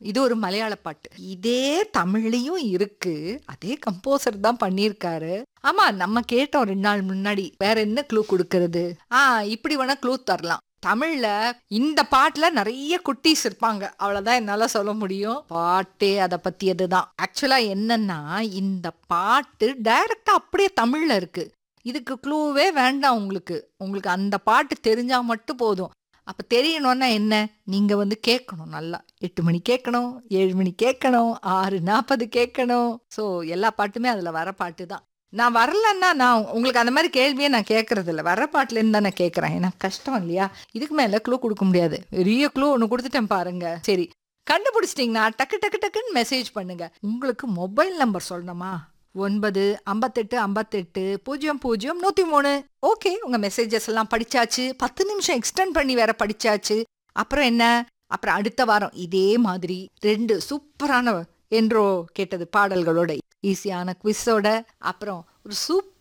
இது ஒரு மலையாள பாட்டு இதே தமிழ்லயும் இருக்கு அதே கம்போசர் தான் பண்ணியிருக்காரு ஆமா நம்ம கேட்டோம் ரெண்டு நாள் முன்னாடி வேற என்ன க்ளூ கொடுக்கறது ஆ இப்படி வேணா க்ளூ தரலாம் தமிழ்ல இந்த பாட்டுல நிறைய குட்டீஸ் இருப்பாங்க அவ்வளவுதான் என்னால சொல்ல முடியும் பாட்டே அதை பத்தியது தான் ஆக்சுவலா என்னன்னா இந்த பாட்டு டைரக்டா அப்படியே தமிழ்ல இருக்கு இதுக்கு க்ளூவே வேண்டாம் உங்களுக்கு உங்களுக்கு அந்த பாட்டு தெரிஞ்சா மட்டும் போதும் அப்ப தெரியணும்னா என்ன நீங்க வந்து கேட்கணும் நல்லா எட்டு மணி கேட்கணும் ஏழு மணி கேட்கணும் ஆறு நாற்பது கேட்கணும் ஸோ எல்லா பாட்டுமே அதுல வர பாட்டு தான் நான் வரலன்னா நான் உங்களுக்கு அந்த மாதிரி கேள்வியே நான் கேட்கறது இல்லை வர பாட்டுல இருந்து தான் நான் கேட்கறேன் எனக்கு கஷ்டம் இல்லையா இதுக்கு மேல க்ளூ கொடுக்க முடியாது பெரிய க்ளூ ஒன்று கொடுத்துட்டேன் பாருங்க சரி கண்டுபிடிச்சிட்டிங்கன்னா டக்கு டக்கு டக்குன்னு மெசேஜ் பண்ணுங்க உங்களுக்கு மொபைல் நம்பர் சொல்லணுமா ஒன்பது ஐம்பத்தெட்டு ஐம்பத்தெட்டு பூஜ்ஜியம் பூஜ்ஜியம் நூத்தி மூணு ஓகே உங்க மெசேஜஸ் எல்லாம் படிச்சாச்சு பத்து நிமிஷம் எக்ஸ்டெண்ட் பண்ணி வேற படிச்சாச்சு அப்புறம் என்ன அப்புறம் அடுத்த வாரம் இதே மாதிரி ரெண்டு சூப்பரான என்றோ கேட்டது பாடல்களோட ஈஸியான குவிஸோட அப்புறம் ஒரு சூப்பர்